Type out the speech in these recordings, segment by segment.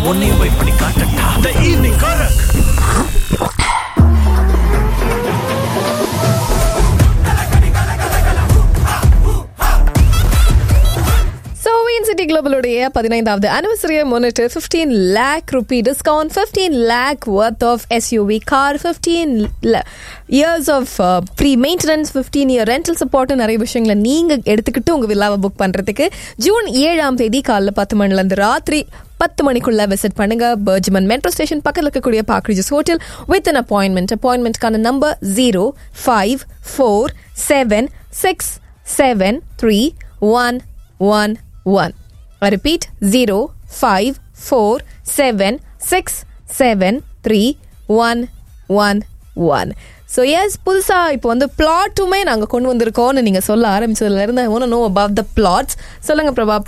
உன்னையும் போய் பண்ணி காட்டட்டா த ஈவினிங் காரக் ஸோ சிட்டி குளோபலுடைய பதினைந்தாவது அனிவர்சரியை முன்னிட்டு fifteen lakh rupee discount fifteen lakh worth of SUV car fifteen years of free maintenance fifteen year rental support நிறைய விஷயங்களை நீங்கள் எடுத்துக்கிட்டு உங்கள் விழாவை புக் பண்ணுறதுக்கு ஜூன் ஏழாம் தேதி காலைல பத்து மணிலேருந்து ராத்திரி பத்து மணிக்குள்ள விசிட் பண்ணுங்க பர்ஜ்மன் மெட்ரோ ஸ்டேஷன் பக்கத்தில் இருக்கக்கூடிய பாக்ரிஜஸ் ஹோட்டல் வித் அன் அப்பாயின்மெண்ட் அப்பாயின்மெண்ட்கான number zero five four seven six seven three one one one I repeat zero five four seven six seven three one one one. So yes புதுசாக இப்போ வந்து பிளாட்டுமே நாங்கள் கொண்டு வந்திருக்கோம்னு நீங்கள் சொல்ல ஆரம்பிச்சதுல இருந்து ஒன்று நோ அபவ் த பிளாட்ஸ் சொல்லுங்க பிரபாப்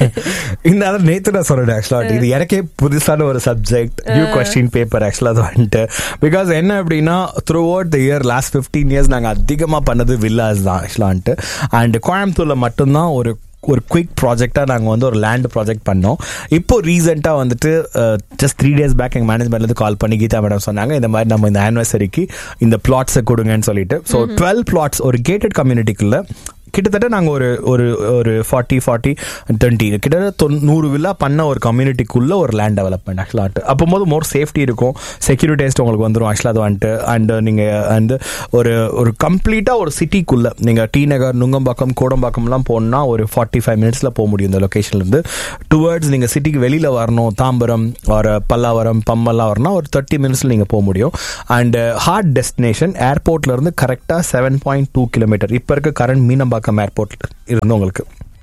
இந்த அதான் நேத்து நான் சொல்றேன் ஆக்சுவலா இது எனக்கே புதுசான ஒரு சப்ஜெக்ட் நியூ கொஸ்டின் பேப்பர் ஆக்சுவலா அது வந்துட்டு பிகாஸ் என்ன அப்படின்னா throughout the year last fifteen years நாங்கள் அதிகமாக பண்ணது வில்லாஸ் தான் ஆக்சுவலா வந்துட்டு அண்ட் கோயம்புத்தூர்ல மட்டும்தான் ஒரு ஒரு குயிக் ப்ராஜெக்டாக நாங்கள் வந்து ஒரு லேண்ட் ப்ராஜெக்ட் பண்ணோம் இப்போ ரீசெண்டாக வந்துட்டு ஜஸ்ட் த்ரீ டேஸ் பேக் எங்கள் மேனேஜ்மெண்ட்லேருந்து கால் பண்ணி கீதா மேடம் சொன்னாங்க இந்த மாதிரி நம்ம இந்த ஆனிவர்சரிக்கு இந்த பிளாட்ஸை கொடுங்கன்னு சொல்லிட்டு ஸோ டுவெல் பிளாட்ஸ் ஒரு கேட்டட் கம்யூனிட்டிக்குள்ள கிட்டத்தட்ட நாங்கள் ஒரு ஒரு ஒரு ஃபார்ட்டி ஃபார்ட்டி டுவெண்ட்டி கிட்டத்தட்ட தொண்ணூறு வில்லா பண்ண ஒரு கம்யூனிட்டிக்குள்ள ஒரு லேண்ட் டெவலப்மெண்ட் ஆக்சுவலாக அப்போ போது மோர் சேஃப்டி இருக்கும் செக்யூரிட்டிஸ்ட் உங்களுக்கு வந்துடும் ஆக்சுவலாக அது வந்துட்டு அண்ட் நீங்கள் வந்து ஒரு ஒரு கம்ப்ளீட்டாக ஒரு சிட்டிக்குள்ளே நீங்கள் டி நகர் நுங்கம்பாக்கம் கோடம்பாக்கம்லாம் போகணுன்னா ஒரு ஃபார்ட்டி ஃபைவ் மினிட்ஸில் போக முடியும் இந்த லொக்கேஷன்லேருந்து டுவர்ட்ஸ் நீங்கள் சிட்டிக்கு வெளியில் வரணும் தாம்பரம் ஒரு பல்லாவரம் பம்மெல்லாம் வரணும் ஒரு தேர்ட்டி மினிட்ஸில் நீங்கள் போக முடியும் அண்ட் ஹார்ட் டெஸ்டினேஷன் ஏர்போர்ட்லேருந்து கரெக்டாக செவன் பாயிண்ட் டூ கிலோமீட்டர் இப்போ இருக்க கரண்ட் மீனம்பாக்கம் மேற்பாக்கம் ஏர்போர்ட் இருந்து உங்களுக்கு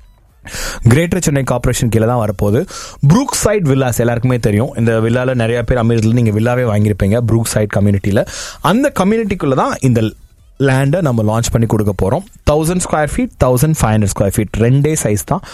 கிரேட்டர் சென்னை கார்பரேஷன் கீழே தான் வரப்போகுது ப்ரூக் சைட் வில்லாஸ் எல்லாருக்குமே தெரியும் இந்த வில்லால நிறைய பேர் அமீரத்தில் நீங்கள் வில்லாவே வாங்கியிருப்பீங்க ப்ரூக் சைட் கம்யூனிட்டியில் அந்த கம்யூனிட்டிக்குள்ளே தான் இந்த லேண்டை நம்ம லான்ச் பண்ணி கொடுக்க போகிறோம் thousand square feet thousand five hundred square feet ரெண்டே சைஸ் தான்